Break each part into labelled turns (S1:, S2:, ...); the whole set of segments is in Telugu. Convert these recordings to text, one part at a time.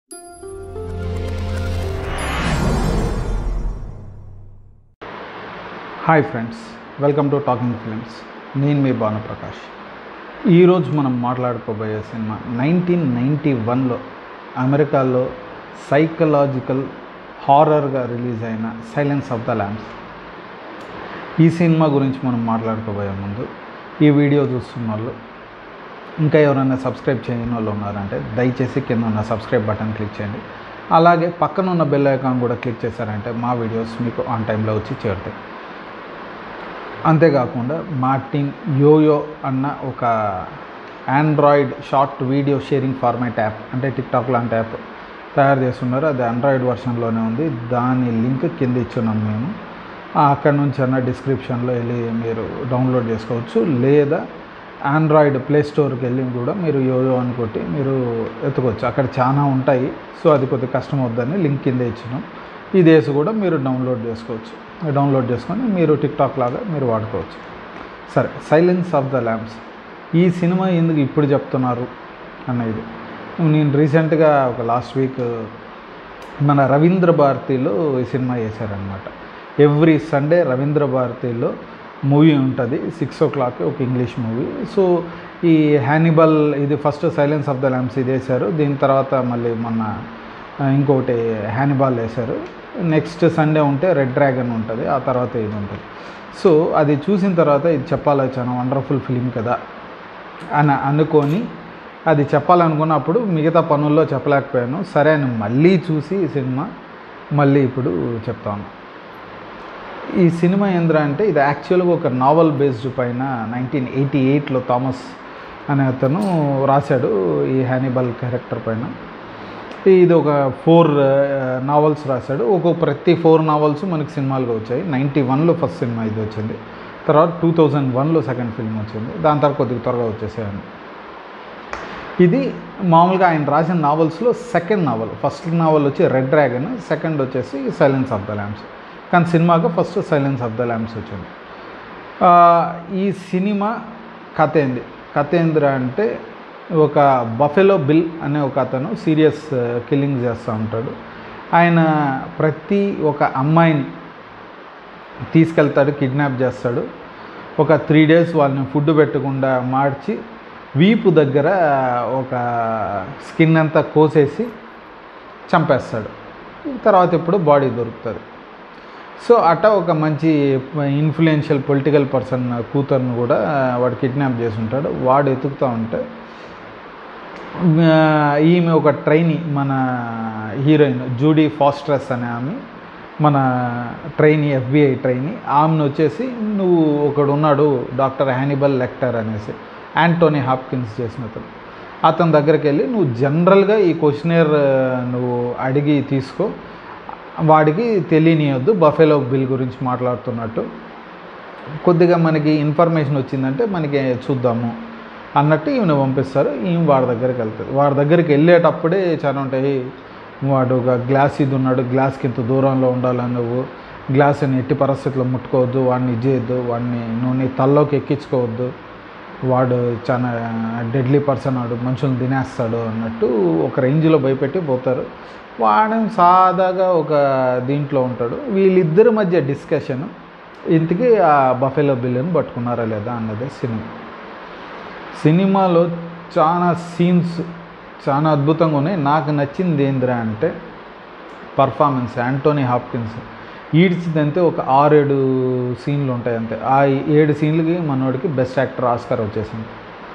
S1: hi friends welcome to talking films నేను మీ భానుప్రకాష్ ఈరోజు మనం మాట్లాడుకోబోయే సినిమా నైన్టీన్ నైంటీ వన్లో అమెరికాలో సైకలాజికల్ హారర్గా రిలీజ్ అయిన సైలెన్స్ ఆఫ్ ద ల్యాంప్స్ ఈ సినిమా గురించి మనం మాట్లాడుకోబోయే ముందు ఈ వీడియో చూస్తున్న వాళ్ళు ఇంకా ఎవరైనా సబ్స్క్రైబ్ చేయని వాళ్ళు ఉన్నారంటే దయచేసి కింద ఉన్న సబ్స్క్రైబ్ బటన్ క్లిక్ చేయండి అలాగే పక్కన ఉన్న బెల్ ఐకాన్ కూడా క్లిక్ చేశారంటే మా వీడియోస్ మీకు ఆన్ టైంలో వచ్చి చేరుతాయి అంతేకాకుండా మా టీం యోయో అన్న ఒక android short video sharing format app అంటే టిక్టాక్ లాంటి యాప్ తయారు చేస్తున్నారు అది ఆండ్రాయిడ్ వర్షన్లోనే ఉంది దాని లింక్ కింద ఇచ్చున్నాం మేము అక్కడ నుంచి అన్న డిస్క్రిప్షన్లో వెళ్ళి మీరు డౌన్లోడ్ చేసుకోవచ్చు లేదా ఆండ్రాయిడ్ ప్లే స్టోర్కి వెళ్ళి కూడా మీరు యోయో అని కొట్టి మీరు ఎత్తుకోవచ్చు అక్కడ చాలా ఉంటాయి సో అది కొద్దిగా కష్టం అవుద్దని లింక్ కింద ఇచ్చినాం ఈ దేశ కూడా మీరు డౌన్లోడ్ చేసుకోవచ్చు డౌన్లోడ్ చేసుకొని మీరు టిక్టాక్ లాగా మీరు వాడుకోవచ్చు సరే సైలెన్స్ ఆఫ్ ద ల్యాంప్స్ ఈ సినిమా ఎందుకు ఇప్పుడు చెప్తున్నారు అనేది నేను రీసెంట్గా ఒక లాస్ట్ వీక్ మన రవీంద్ర భారతిలో ఈ సినిమా చేశారనమాట ఎవ్రీ సండే రవీంద్ర భారతిలో మూవీ ఉంటుంది సిక్స్ ఓ క్లాక్ ఒక ఇంగ్లీష్ మూవీ సో ఈ హ్యానిబల్ ఇది first silence of the lambs ఇది వేశారు దీని తర్వాత మళ్ళీ మొన్న ఆ, ఇంకోటి హ్యానిబాల్ వేశారు నెక్స్ట్ సండే ఉంటే రెడ్ డ్రాగన్ ఉంటుంది ఆ తర్వాత ఇది ఉంటుంది సో అది చూసిన తర్వాత ఇది చెప్పాలి చాలా వండర్ఫుల్ ఫిలిం కదా అని అనుకొని అది చెప్పాలనుకున్నప్పుడు మిగతా పనుల్లో చెప్పలేకపోయాను సరే అని మళ్ళీ చూసి ఈ సినిమా మళ్ళీ ఇప్పుడు చెప్తాను ఈ సినిమా ఏంద్రా అంటే ఇది యాక్చువల్గా ఒక నావల్ బేస్డ్ పైన నైన్టీన్ ఎయిటీ ఎయిట్లో థామస్ అనే అతను రాశాడు ఈ హ్యానిబల్ క్యారెక్టర్ పైన ఇది ఒక ఫోర్ నావల్స్ రాశాడు ఒక ప్రతి ఫోర్ నావల్స్ మనకి సినిమాలుగా వచ్చాయి నైంటీ వన్లో ఫస్ట్ సినిమా ఇది వచ్చింది తర్వాత టూ థౌజండ్ వన్లో సెకండ్ ఫిల్మ్ వచ్చింది దాని తర్వాత కొద్దిగా త్వరగా వచ్చేసాయని ఇది మామూలుగా ఆయన రాసిన నావల్స్లో సెకండ్ నావల్ ఫస్ట్ నావల్ వచ్చి రెడ్ డ్రాగన్ సెకండ్ వచ్చేసి సైలెన్స్ ఆఫ్ ద ల్యాంప్స్ కానీ సినిమాగా first silence of the lambs వచ్చింది ఆ, ఈ సినిమా కథ ఏంది కథ ఏందిరా అంటే ఒక బఫెలో బిల్ అనే ఒక అతను సీరియస్ కిల్లింగ్ చేస్తూ ఉంటాడు ఆయన ప్రతి ఒక అమ్మాయిని తీసుకెళ్తాడు కిడ్నాప్ చేస్తాడు ఒక త్రీ డేస్ వాళ్ళని ఫుడ్ పెట్టకుండా మార్చి వీపు దగ్గర ఒక స్కిన్ అంతా కోసేసి చంపేస్తాడు తర్వాత ఇప్పుడు బాడీ దొరుకుతుంది సో అట్ట ఒక మంచి ఇన్ఫ్లుయెన్షియల్ పొలిటికల్ పర్సన్ కూతుర్ని కూడా వాడు కిడ్నాప్ చేసి ఉంటాడు వాడు ఎతుకుతూ ఉంటే ఆ, ఈమె ఒక ట్రైనీ మన హీరోయిన్ జూడీ ఫాస్ట్రస్ అనే ఆమె మన ట్రైనీ ఎఫ్బిఐ ట్రైనీ ఆమెను వచ్చేసి నువ్వు ఒకడు ఉన్నాడు డాక్టర్ హ్యానిబల్ లెక్టర్ అనేసి యాంటోనీ హాప్కిన్స్ చేసిన అతను అతని దగ్గరికి వెళ్ళి నువ్వు జనరల్గా ఈ క్వశ్చనర్ నువ్వు అడిగి తీసుకో వాడికి తెలియనియొద్దు బఫెలో బిల్ గురించి మాట్లాడుతున్నట్టు కొద్దిగా మనకి ఇన్ఫర్మేషన్ వచ్చిందంటే మనకి చూద్దాము అన్నట్టు ఈమెను పంపిస్తారు ఈమె వాడి దగ్గరికి వెళ్తుంది వాడి దగ్గరికి వెళ్ళేటప్పుడే చాలా ఉంటాయి వాడు ఒక గ్లాస్ ఇది ఉన్నాడు గ్లాస్కి ఇంత దూరంలో ఉండాలని నువ్వు గ్లాస్ని ఎట్టి పరిస్థితుల్లో ముట్టుకోవద్దు వాడిని ఇది చేయొద్దు వాడిని నువ్వు నీ తల్లోకి ఎక్కించుకోవద్దు వాడు చాలా డెడ్లీ పర్సన్ వాడు మనుషులను తినేస్తాడు అన్నట్టు ఒక రేంజ్లో భయపెట్టి పోతారు వాడు సాదాగా ఒక దీంట్లో ఉంటాడు వీళ్ళిద్దరి మధ్య డిస్కషన్ ఇంతకీ ఆ బఫెలో బిల్లుని పట్టుకున్నారా లేదా అన్నదే సినిమా సినిమాలో చాలా సీన్స్ చాలా అద్భుతంగా ఉన్నాయి నాకు నచ్చింది ఏందిరా అంటే పర్ఫార్మెన్స్ యాంటోనీ హాప్కిన్స్ ఈడ్చిదంతే ఒక ఆరేడు సీన్లు ఉంటాయి అంతే ఆ ఏడు సీన్లకి మనోడికి బెస్ట్ యాక్టర్ ఆస్కార్ వచ్చేసింది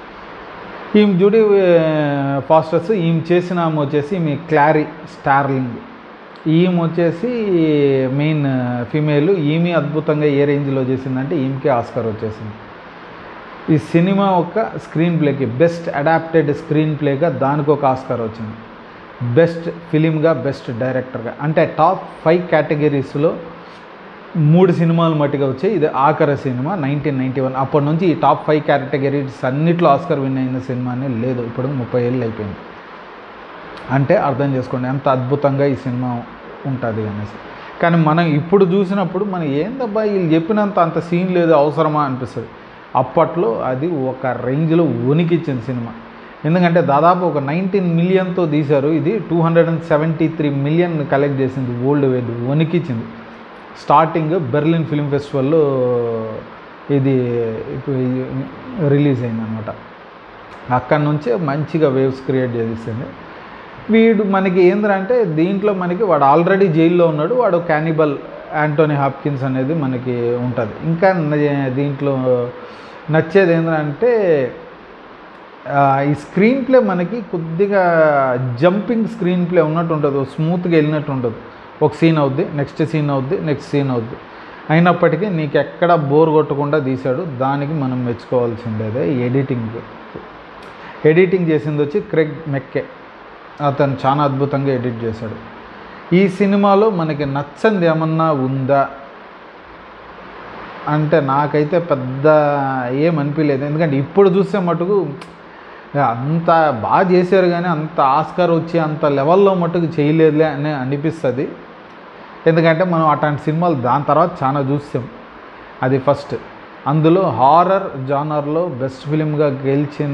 S1: ఈమె జూడీ ఫాస్టర్స్ ఈమె చేసిన ఆమె వచ్చేసి ఈమె క్లారీ స్టార్లింగ్ ఈమె వచ్చేసి మెయిన్ ఫీమేల్ ఈమె అద్భుతంగా ఏ రేంజ్లో చేసిందంటే ఈమెకి ఆస్కార్ వచ్చేసింది ఈ సినిమా ఒక స్క్రీన్ ప్లేకి బెస్ట్ అడాప్టెడ్ స్క్రీన్ ప్లేగా దానికి ఒక ఆస్కార్ వచ్చింది బెస్ట్ ఫిలింగా బెస్ట్ డైరెక్టర్గా అంటే టాప్ ఫైవ్ కేటగిరీస్లో మూడు సినిమాలు మట్టిగా వచ్చాయి ఇది ఆఖరి సినిమా నైన్టీన్ నైంటీ వన్ అప్పటి నుంచి ఈ టాప్ ఫైవ్ కేటగిరీస్ అన్నిట్లో ఆస్కార్ విన్ అయిన సినిమానే లేదు ఇప్పుడు ముప్పై ఏళ్ళు అయిపోయింది అంటే అర్థం చేసుకోండి ఎంత అద్భుతంగా ఈ సినిమా ఉంటుంది అనేసి కానీ మనం ఇప్పుడు చూసినప్పుడు మనం ఏందబ్బా వీళ్ళు చెప్పినంత అంత సీన్ లేదు అవసరమా అనిపిస్తుంది అప్పట్లో అది ఒక రేంజ్లో ఉనికిచ్చిన సినిమా ఎందుకంటే దాదాపు ఒక నైన్టీన్ మిలియన్తో తీశారు ఇది two hundred and seventy three million collect చేసింది వరల్డ్ వైడ్ వణికిచ్చింది స్టార్టింగ్ బెర్లిన్ ఫిల్మ్ ఫెస్టివల్లో ఇది ఇప్పుడు రిలీజ్ అయింది అనమాట అక్కడి నుంచే మంచిగా వేవ్స్ క్రియేట్ చేసింది వీడు మనకి ఏంద్రంటే దీంట్లో మనకి వాడు ఆల్రెడీ జైల్లో ఉన్నాడు వాడు క్యానిబల్ యాంటోనీ హాప్కిన్స్ అనేది మనకి ఉంటుంది ఇంకా న- దీంట్లో నచ్చేది ఏంటంటే ఆ, ఈ స్క్రీన్ ప్లే మనకి కొద్దిగా జంపింగ్ స్క్రీన్ ప్లే ఉన్నట్టు ఉంటుంది స్మూత్గా వెళ్ళినట్టు ఉంటుంది ఒక సీన్ అవుద్ది నెక్స్ట్ సీన్ అవుద్ది నెక్స్ట్ సీన్ అవుద్ది అయినప్పటికీ నీకు ఎక్కడ బోర్ కొట్టకుండా తీశాడు దానికి మనం మెచ్చుకోవాల్సిందేదే ఎడిటింగ్ ఎడిటింగ్ చేసింది వచ్చి క్రెగ్ మెక్కే అతను చాలా అద్భుతంగా ఎడిట్ చేశాడు ఈ సినిమాలో మనకి నచ్చంది ఏమన్నా ఉందా అంటే నాకైతే పెద్ద ఏం అనిపించలేదు ఎందుకంటే ఇప్పుడు చూస్తే మటుకు అంత బాగా చేశారు కానీ అంత ఆస్కార్ వచ్చి అంత లెవెల్లో మటుకు చేయలేదులే అని అనిపిస్తుంది ఎందుకంటే మనం అట్లాంటి సినిమాలు దాని తర్వాత చాలా చూసాం అది ఫస్ట్ అందులో హారర్ జానర్లో బెస్ట్ ఫిలింగా గెలిచిన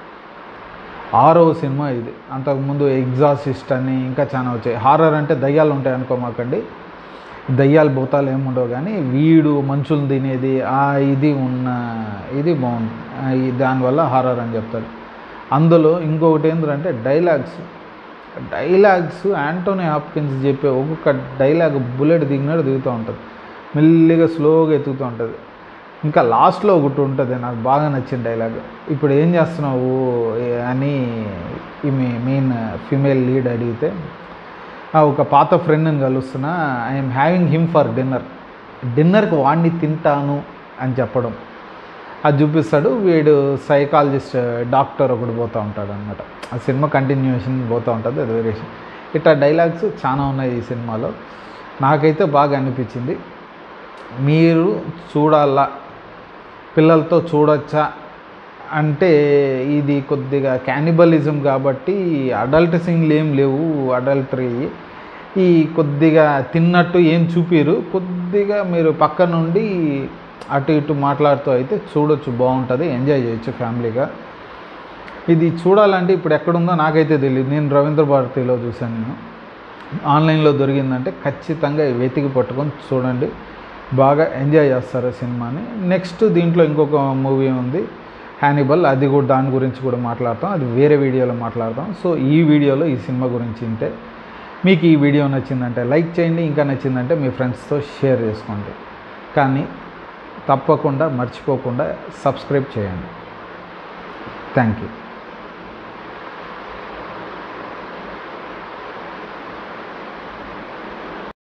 S1: ఆరవ సినిమా ఇది అంతకుముందు ఎగ్జాసిస్ట్ అని ఇంకా చాలా వచ్చాయి హారర్ అంటే దయ్యాలు ఉంటాయి అనుకోమాకండి దయ్యాలు భూతాలు ఏముండవు కానీ వీడు మనుషులు తినేది ఆ ఇది ఉన్న ఇది బాగుంది ఆ ఈ దానివల్ల హారర్ అని చెప్తారు అందులో ఇంకొకటి ఏంటంటే డైలాగ్స్ డైలాగ్స్ యాంటోనీ హాప్కిన్స్ చెప్పే ఒక్కొక్క డైలాగ్ బుల్లెట్ దిగినట్టు దిగుతూ ఉంటుంది మెల్లిగా స్లోగా ఎత్తుకుతూ ఉంటుంది ఇంకా లాస్ట్లో ఒకటి ఉంటుంది నాకు బాగా నచ్చిన డైలాగ్ ఇప్పుడు ఏం చేస్తున్నావు ఏ- అని ఈమె మెయిన్ ఫీమేల్ లీడ్ అడిగితే "ఆ, ఒక పాత ఫ్రెండ్ని కలుస్తున్నా I'm having him for dinner డిన్నర్కి వాడిని తింటాను అని చెప్పడం అది చూపిస్తాడు వీడు సైకాలజిస్ట్ డాక్టర్ ఒకడు పోతూ ఉంటాడు అనమాట ఆ సినిమా కంటిన్యూషన్ పోతూ ఉంటుంది అది వేరియేషన్ ఇట్లా డైలాగ్స్ చాలా ఉన్నాయి ఈ సినిమాలో నాకైతే బాగా అనిపించింది మీరు చూడాలా పిల్లలతో చూడొచ్చా అంటే ఇది కొద్దిగా క్యానిబలిజం కాబట్టి అడల్ట్ సీన్లు ఏం లేవు అడల్టరీ ఈ కొద్దిగా తిన్నట్టు ఏం చూపిరు కొద్దిగా మీరు పక్క నుండి అటు ఇటు మాట్లాడుతూ అయితే చూడొచ్చు బాగుంటుంది ఎంజాయ్ చేయొచ్చు ఫ్యామిలీగా ఇది చూడాలంటే ఇప్పుడు ఎక్కడుందో నాకైతే తెలియదు నేను రవీంద్ర భారతిలో చూశాను నేను ఆన్లైన్లో దొరికిందంటే ఖచ్చితంగా వెతికి పట్టుకొని చూడండి బాగా ఎంజాయ్ చేస్తారు ఆ సినిమాని నెక్స్ట్ దీంట్లో ఇంకొక మూవీ ఉంది హ్యానిబల్ అది కూడా దాని గురించి కూడా మాట్లాడతాం అది వేరే వీడియోలో మాట్లాడతాం సో ఈ వీడియోలో ఈ సినిమా గురించి ఉంటే మీకు ఈ వీడియో నచ్చిందంటే లైక్ చేయండి ఇంకా నచ్చిందంటే మీ ఫ్రెండ్స్తో షేర్ చేసుకోండి కానీ తప్పకుండా మర్చిపోకుండా సబ్స్క్రైబ్ చేయండి థ్యాంక్ యూ